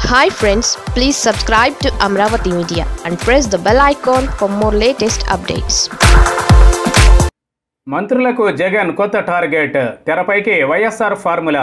hi friends please subscribe to Amaravati media and press the bell icon for more latest updates మంత్రులకు జగన్ కొత్త target తెరపైకి YSR formula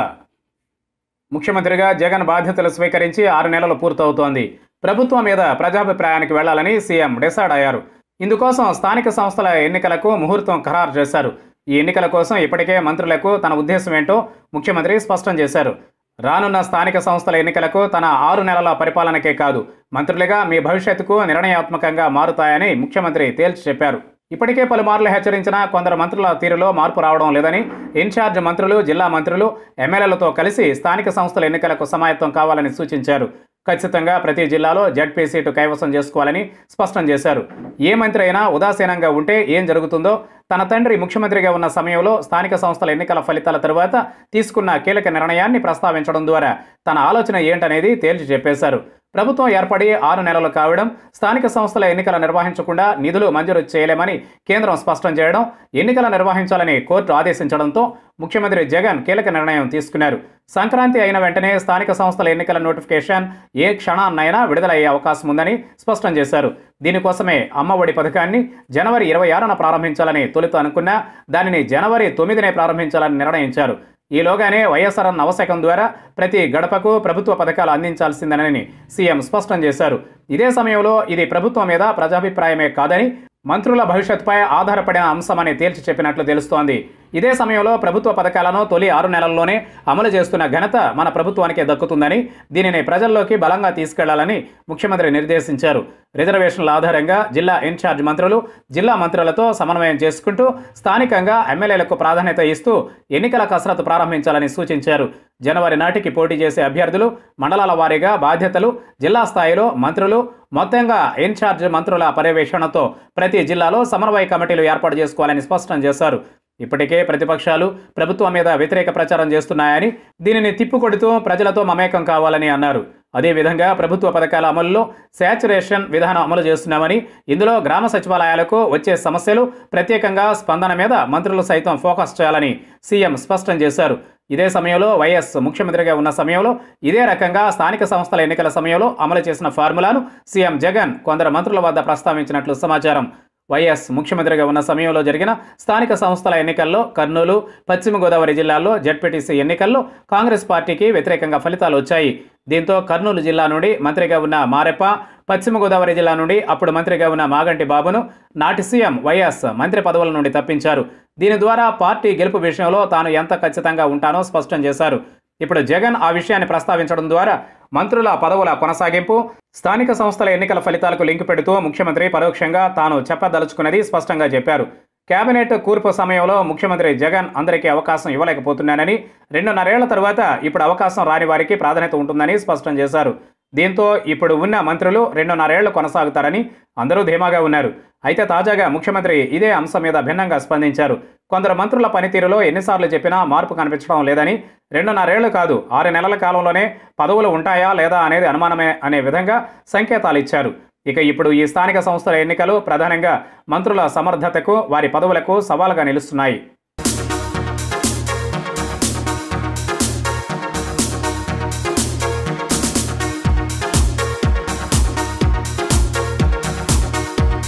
ముఖ్యమంత్రిగా జగన్ బాధ్యతలు స్వీకరించి ఆరు నెలలు పూర్తవుతోంది ప్రభుత్వం మీద ప్రజాభిప్రాయానికి వెళ్లాలని సీఎం డిసైడ్ అయ్యారు ఇందుకోసం స్థానిక సంస్థల ఎన్నికలకు ముహూర్తం ఖరారు చేశారు ఈ ఎన్నికల కోసం ఇప్పటికే మంత్రులకు తన ఉద్దేశం ఏంటో ముఖ్యమంత్రి స్పష్టం చేశారు రానున్న స్థానిక సంస్థల ఎన్నికలకు తన ఆరు నెలల పరిపాలనకే కాదు మంత్రులుగా మీ భవిష్యత్తుకు నిర్ణయాత్మకంగా మారుతాయని ముఖ్యమంత్రి తేల్చి చెప్పారు ఇప్పటికే పలుమార్లు హెచ్చరించిన కొందరు మంత్రుల తీరులో మార్పు రావడం లేదని ఇన్ఛార్జ్ మంత్రులు జిల్లా మంత్రులు ఎమ్మెల్యేలతో కలిసి స్థానిక సంస్థల ఎన్నికలకు సమాయత్తం కావాలని సూచించారు ఖచ్చితంగా ప్రతి జిల్లాలో జడ్పీ సీటు కైవసం చేసుకోవాలని స్పష్టం చేశారు ఏ మంత్రి అయినా ఉదాసీనంగా ఉంటే ఏం జరుగుతుందో తన తండ్రి ముఖ్యమంత్రిగా ఉన్న సమయంలో స్థానిక సంస్థల ఎన్నికల ఫలితాల తరువాత తీసుకున్న కీలక నిర్ణయాన్ని ప్రస్తావించడం ద్వారా తన ఆలోచన ఏంటనేది తేల్చి చెప్పేశారు ప్రభుత్వం ఏర్పడి ఆరు నెలలు కావడం స్థానిక సంస్థల ఎన్నికలు నిర్వహించకుండా నిధులు మంజూరు చేయలేమని కేంద్రం స్పష్టం చేయడం ఎన్నికలు నిర్వహించాలని కోర్టు ఆదేశించడంతో ముఖ్యమంత్రి జగన్ కీలక నిర్ణయం తీసుకున్నారు సంక్రాంతి అయిన వెంటనే స్థానిక సంస్థల ఎన్నికల నోటిఫికేషన్ ఏ క్షణాన్నైనా విడుదలయ్యే అవకాశం ఉందని స్పష్టం చేశారు దీనికోసమే అమ్మఒడి పథకాన్ని జనవరి ఇరవై ఆరున ప్రారంభించాలని తొలుత అనుకున్నా దానిని జనవరి తొమ్మిదినే ప్రారంభించాలని నిర్ణయించారు ఈలోగానే వైఎస్ఆర్ నవశకం ద్వారా ప్రతి గడపకు ప్రభుత్వ పథకాలు అందించాల్సిందేనని సీఎం స్పష్టం చేశారు ఇదే సమయంలో ఇది ప్రభుత్వం మీద ప్రజాభిప్రాయమే కాదని మంత్రుల భవిష్యత్తుపై ఆధారపడిన అంశమని తేల్చి చెప్పినట్లు తెలుస్తోంది ఇదే సమయంలో ప్రభుత్వ పథకాలను తొలి ఆరు నెలల్లోనే అమలు చేస్తున్న ఘనత మన ప్రభుత్వానికే దక్కుతుందని దీనిని ప్రజల్లోకి బలంగా తీసుకెళ్లాలని ముఖ్యమంత్రి నిర్దేశించారు రిజర్వేషన్ల ఆధారంగా జిల్లా ఇన్ఛార్జ్ మంత్రులు జిల్లా మంత్రులతో సమన్వయం చేసుకుంటూ స్థానికంగా ఎమ్మెల్యేలకు ప్రాధాన్యత ఇస్తూ ఎన్నికల కసరత్తు ప్రారంభించాలని సూచించారు జనవరి నాటికి పోటీ చేసే అభ్యర్థులు మండలాల వారీగా బాధ్యతలు జిల్లా స్థాయిలో మంత్రులు మొత్తంగా ఇన్ఛార్జ్ మంత్రుల పర్యవేక్షణతో ప్రతి జిల్లాలో సమన్వయ కమిటీలు ఏర్పాటు చేసుకోవాలని స్పష్టం చేశారు ఇప్పటికే ప్రతిపక్షాలు ప్రభుత్వం మీద వ్యతిరేక ప్రచారం చేస్తున్నాయని దీనిని తిప్పుకొడుతూ ప్రజలతో మమేకం కావాలని అన్నారు అదేవిధంగా ప్రభుత్వ పథకాల అమలులో శాచురేషన్ విధానం అమలు చేస్తున్నామని ఇందులో గ్రామ సచివాలయాలకు వచ్చే సమస్యలు ప్రత్యేకంగా స్పందన మీద మంత్రులు సైతం ఫోకస్ చేయాలని సీఎం స్పష్టం చేశారు ఇదే సమయంలో వైఎస్ ముఖ్యమంత్రిగా ఉన్న సమయంలో ఇదే రకంగా స్థానిక సంస్థల ఎన్నికల సమయంలో అమలు చేసిన ఫార్ములాను సీఎం జగన్ కొందరు మంత్రుల వద్ద ప్రస్తావించినట్లు సమాచారం వైఎస్ ముఖ్యమంత్రిగా ఉన్న సమయంలో జరిగిన స్థానిక సంస్థల ఎన్నికల్లో కర్నూలు పశ్చిమ గోదావరి జిల్లాల్లో జడ్పీటీసీ ఎన్నికల్లో కాంగ్రెస్ పార్టీకి వ్యతిరేకంగా ఫలితాలు వచ్చాయి దీంతో కర్నూలు జిల్లా నుండి మంత్రిగా ఉన్న మారెప్ప పశ్చిమ గోదావరి జిల్లా నుండి అప్పుడు మంత్రిగా ఉన్న మాగంటి బాబును నాటి సీఎం వైఎస్ మంత్రి పదవుల నుండి తప్పించారు దీని ద్వారా పార్టీ గెలుపు విషయంలో తాను ఎంత ఖచ్చితంగా ఉంటానో స్పష్టం చేశారు ఇప్పుడు జగన్ ఆ విషయాన్ని ప్రస్తావించడం ద్వారా మంత్రుల పదవుల కొనసాగింపు స్థానిక సంస్థల ఎన్నికల ఫలితాలకు లింక్ పెడుతూ ముఖ్యమంత్రి పరోక్షంగా తాను చెప్పదలుచుకున్నది స్పష్టంగా చెప్పారు కేబినెట్ కూర్పు సమయంలో ముఖ్యమంత్రి జగన్ అందరికీ అవకాశం ఇవ్వలేకపోతున్నానని రెండున్నరేళ్ల తరువాత ఇప్పుడు అవకాశం రాని వారికి ప్రాధాన్యత ఉంటుందని స్పష్టం చేశారు దీంతో ఇప్పుడు ఉన్న మంత్రులు రెండున్నరేళ్లు కొనసాగుతారని అందరూ ధీమాగా ఉన్నారు అయితే తాజాగా ముఖ్యమంత్రి ఇదే అంశం మీద భిన్నంగా స్పందించారు కొందరు మంత్రుల పనితీరులో ఎన్నిసార్లు చెప్పినా మార్పు కనిపించడం లేదని రెండున్నరేళ్లు కాదు ఆరు నెలల కాలంలోనే పదవులు ఉంటాయా లేదా అనేది అనుమానమే అనే విధంగా సంకేతాలు ఇచ్చారు ఇక ఇప్పుడు ఈ స్థానిక సంస్థల ఎన్నికలు ప్రధానంగా మంత్రుల సమర్థతకు వారి పదవులకు సవాలుగా నిలుస్తున్నాయి